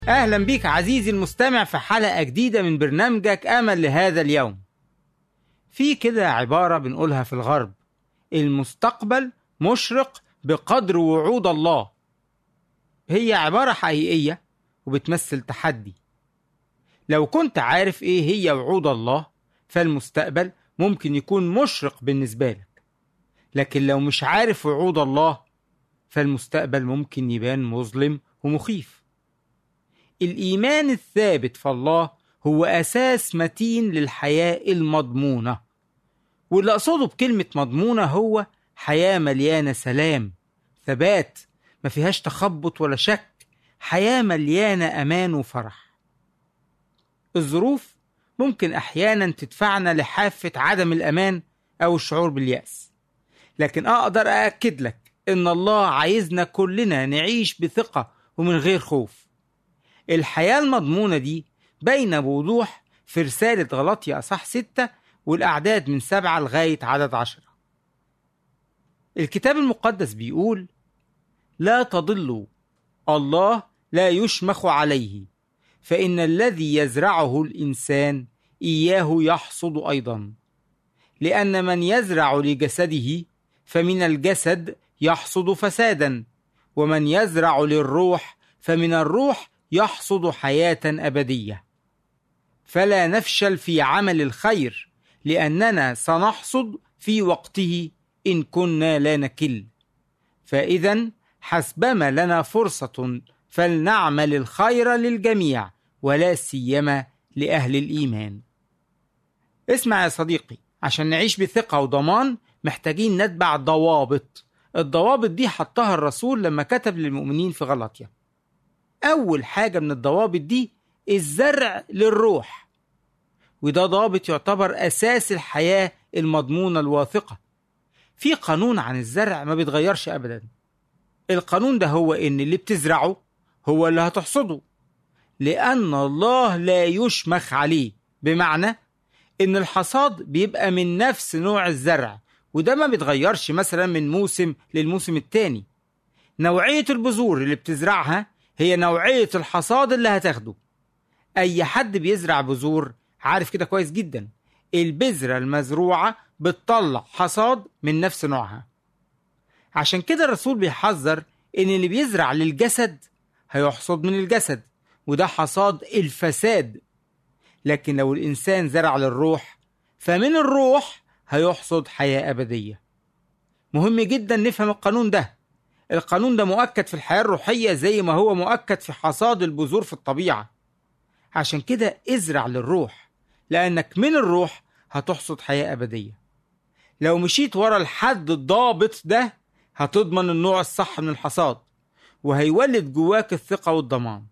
أهلا بيك عزيزي المستمع في حلقة جديدة من برنامجك أمل لهذا اليوم في كده عبارة بنقولها في الغرب المستقبل مشرق بقدر وعود الله هي عبارة حقيقية وبتمثل تحدي لو كنت عارف ايه هي وعود الله فالمستقبل ممكن يكون مشرق بالنسبة لك لكن لو مش عارف وعود الله فالمستقبل ممكن يبان مظلم ومخيف الإيمان الثابت في الله هو أساس متين للحياة المضمونة واللي أقصده بكلمة مضمونة هو حياة مليانة سلام ثبات ما فيهاش تخبط ولا شك حياة مليانة أمان وفرح الظروف ممكن أحيانا تدفعنا لحافة عدم الأمان أو الشعور باليأس لكن أقدر أأكد لك إن الله عايزنا كلنا نعيش بثقة ومن غير خوف الحياة المضمونة دي باينة بوضوح في رسالة غلطية أصح ستة والأعداد من سبعة لغاية عدد عشرة الكتاب المقدس بيقول لا تضلوا الله لا يشمخ عليه فإن الذي يزرعه الإنسان إياه يحصد أيضا لأن من يزرع لجسده فمن الجسد يحصد فسادا ومن يزرع للروح فمن الروح يحصد حياة أبدية فلا نفشل في عمل الخير لأننا سنحصد في وقته إن كنا لا نكل فإذا حسبما لنا فرصة فلنعمل الخير للجميع ولا سيما لأهل الإيمان اسمع يا صديقي عشان نعيش بثقة وضمان محتاجين نتبع ضوابط الضوابط دي حطها الرسول لما كتب للمؤمنين في غلطية أول حاجة من الضوابط دي الزرع للروح وده ضابط يعتبر أساس الحياة المضمونة الواثقة في قانون عن الزرع ما بيتغيرش أبدا القانون ده هو إن اللي بتزرعه هو اللي هتحصده لأن الله لا يشمخ عليه بمعنى إن الحصاد بيبقى من نفس نوع الزرع وده ما بيتغيرش مثلا من موسم للموسم التاني نوعية البذور اللي بتزرعها هي نوعية الحصاد اللي هتاخده أي حد بيزرع بذور عارف كده كويس جدا البذرة المزروعة بتطلع حصاد من نفس نوعها عشان كده الرسول بيحذر إن اللي بيزرع للجسد هيحصد من الجسد وده حصاد الفساد لكن لو الإنسان زرع للروح فمن الروح هيحصد حياة أبدية مهم جدا نفهم القانون ده القانون ده مؤكد في الحياة الروحية زي ما هو مؤكد في حصاد البذور في الطبيعة عشان كده ازرع للروح لأنك من الروح هتحصد حياة أبدية لو مشيت ورا الحد الضابط ده هتضمن النوع الصح من الحصاد وهيولد جواك الثقة والضمان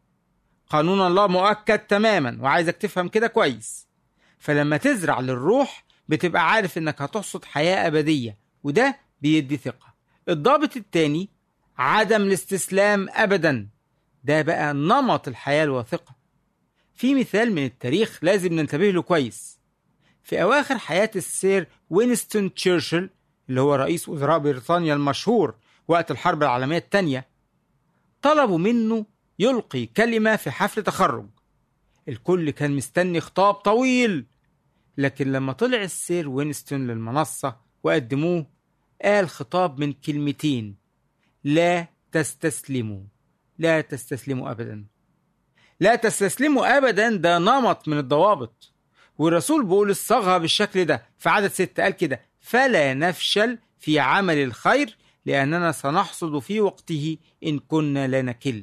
قانون الله مؤكد تماما وعايزك تفهم كده كويس فلما تزرع للروح بتبقى عارف انك هتحصد حياة أبدية وده بيدي ثقة الضابط التاني عدم الاستسلام أبدا ده بقى نمط الحياة الواثقة في مثال من التاريخ لازم ننتبه له كويس في أواخر حياة السير وينستون تشرشل اللي هو رئيس وزراء بريطانيا المشهور وقت الحرب العالمية الثانية طلبوا منه يلقي كلمة في حفل تخرج الكل كان مستني خطاب طويل لكن لما طلع السير وينستون للمنصة وقدموه قال خطاب من كلمتين لا تستسلموا لا تستسلموا أبدا لا تستسلموا أبدا ده نمط من الضوابط والرسول بولس صاغها بالشكل ده في عدد ستة قال كده فلا نفشل في عمل الخير لأننا سنحصد في وقته إن كنا لا نكل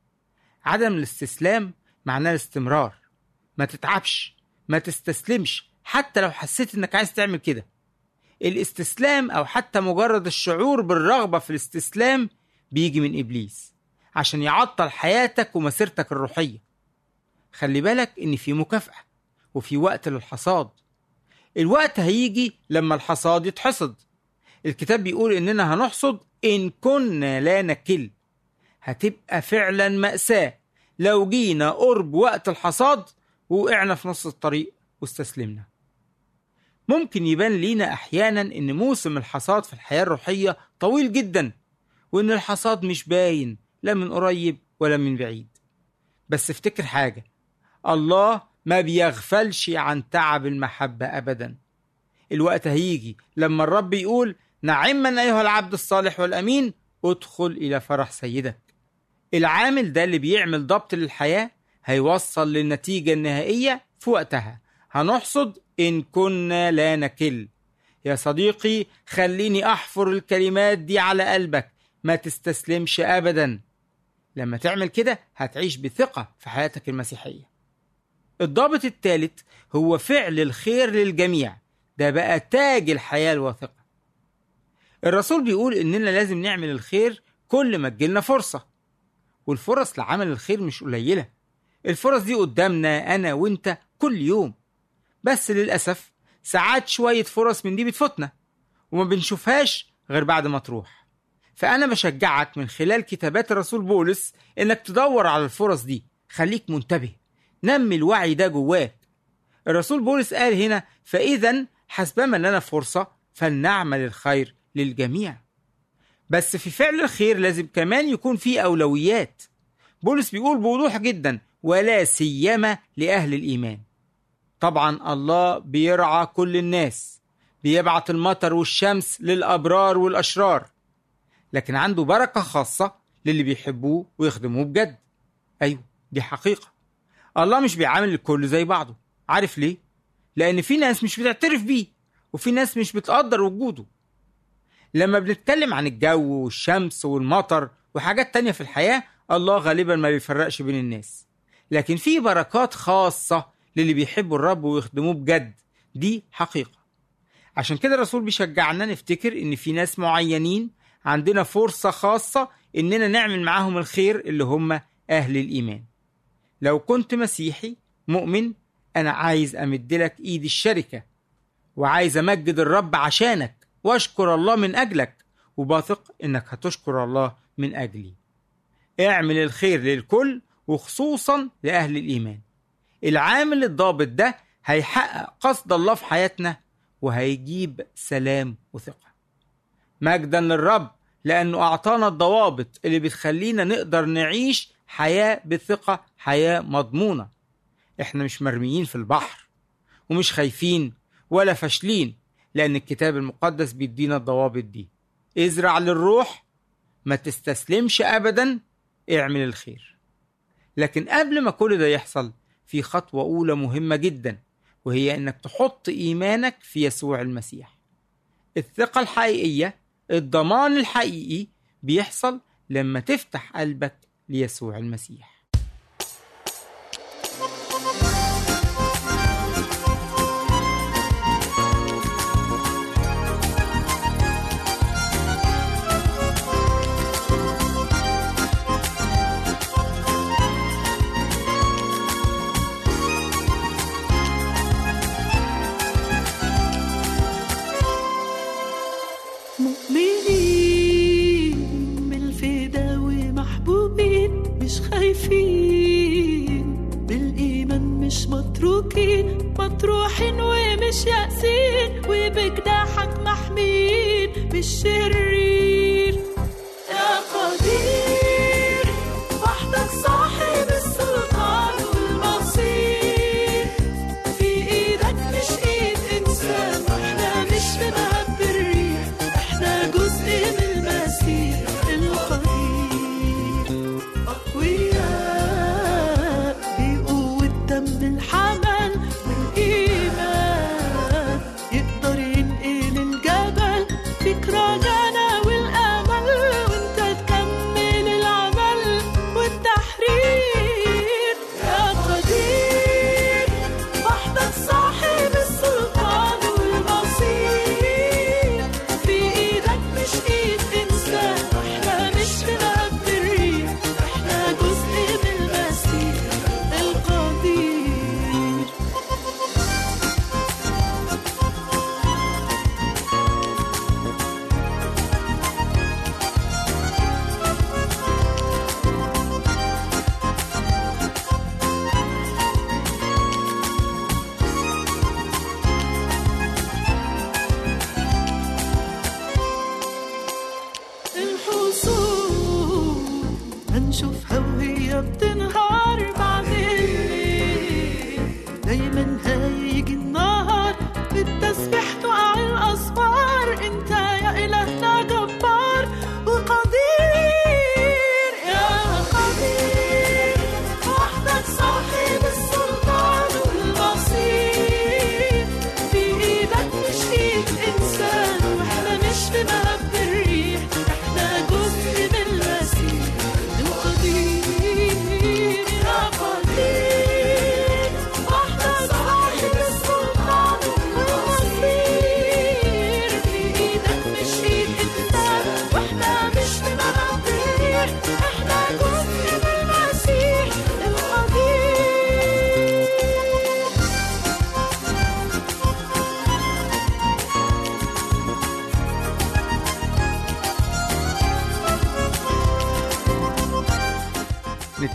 عدم الاستسلام معناه الاستمرار ما تتعبش ما تستسلمش حتى لو حسيت انك عايز تعمل كده الاستسلام او حتى مجرد الشعور بالرغبة في الاستسلام بيجي من ابليس عشان يعطل حياتك ومسيرتك الروحية خلي بالك ان في مكافأة وفي وقت للحصاد الوقت هيجي لما الحصاد يتحصد الكتاب بيقول اننا هنحصد ان كنا لا نكل هتبقى فعلا مأساة لو جينا قرب وقت الحصاد ووقعنا في نص الطريق واستسلمنا ممكن يبان لينا أحيانا إن موسم الحصاد في الحياة الروحية طويل جدا وإن الحصاد مش باين لا من قريب ولا من بعيد بس افتكر حاجة الله ما بيغفلش عن تعب المحبة أبدا الوقت هيجي لما الرب يقول نعما أيها العبد الصالح والأمين ادخل إلى فرح سيدك العامل ده اللي بيعمل ضبط للحياة هيوصل للنتيجة النهائية في وقتها هنحصد إن كنا لا نكل يا صديقي خليني أحفر الكلمات دي على قلبك ما تستسلمش أبدا لما تعمل كده هتعيش بثقة في حياتك المسيحية الضابط الثالث هو فعل الخير للجميع ده بقى تاج الحياة الواثقة الرسول بيقول إننا لازم نعمل الخير كل ما تجيلنا فرصة والفرص لعمل الخير مش قليلة الفرص دي قدامنا أنا وإنت كل يوم بس للأسف ساعات شوية فرص من دي بتفوتنا وما بنشوفهاش غير بعد ما تروح فأنا بشجعك من خلال كتابات الرسول بولس إنك تدور على الفرص دي خليك منتبه نمي الوعي ده جواك الرسول بولس قال هنا فإذا حسبما لنا فرصة فلنعمل الخير للجميع بس في فعل الخير لازم كمان يكون في أولويات بولس بيقول بوضوح جدا ولا سيما لأهل الإيمان طبعا الله بيرعى كل الناس بيبعت المطر والشمس للأبرار والأشرار لكن عنده بركة خاصة للي بيحبوه ويخدموه بجد أيوه دي حقيقة الله مش بيعامل الكل زي بعضه عارف ليه؟ لأن في ناس مش بتعترف بيه وفي ناس مش بتقدر وجوده لما بنتكلم عن الجو والشمس والمطر وحاجات تانية في الحياة الله غالبا ما بيفرقش بين الناس لكن في بركات خاصة للي بيحبوا الرب ويخدموه بجد دي حقيقة عشان كده الرسول بيشجعنا نفتكر ان في ناس معينين عندنا فرصة خاصة اننا نعمل معاهم الخير اللي هم اهل الايمان لو كنت مسيحي مؤمن انا عايز امدلك ايد الشركة وعايز امجد الرب عشانك واشكر الله من اجلك وباثق انك هتشكر الله من اجلي اعمل الخير للكل وخصوصا لاهل الايمان العامل الضابط ده هيحقق قصد الله في حياتنا وهيجيب سلام وثقة مجدا للرب لأنه أعطانا الضوابط اللي بتخلينا نقدر نعيش حياة بثقة حياة مضمونة احنا مش مرميين في البحر ومش خايفين ولا فاشلين لأن الكتاب المقدس بيدينا الضوابط دي ازرع للروح ما تستسلمش أبدا اعمل الخير لكن قبل ما كل ده يحصل في خطوة أولى مهمة جدا وهي إنك تحط إيمانك في يسوع المسيح الثقة الحقيقية الضمان الحقيقي بيحصل لما تفتح قلبك ليسوع المسيح مؤمنين بالفدا ومحبوبين مش خايفين بالإيمان مش متروكين مطروحين ومش يأسين وبجناحك محمين بالشرير يا قدير وحدك صاحب السلطان والمصير في ايدك مش ايد انسان واحنا مش في مهب الريح احنا جزء من المسيح القدير اقوياء بقوة دم الحمل والايمان يقدر ينقل الجبل فيك رجانا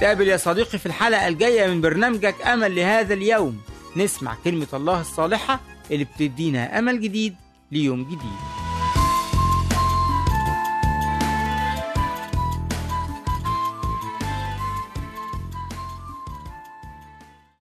نتقابل يا صديقي في الحلقة الجاية من برنامجك أمل لهذا اليوم نسمع كلمة الله الصالحة اللي بتدينا أمل جديد ليوم جديد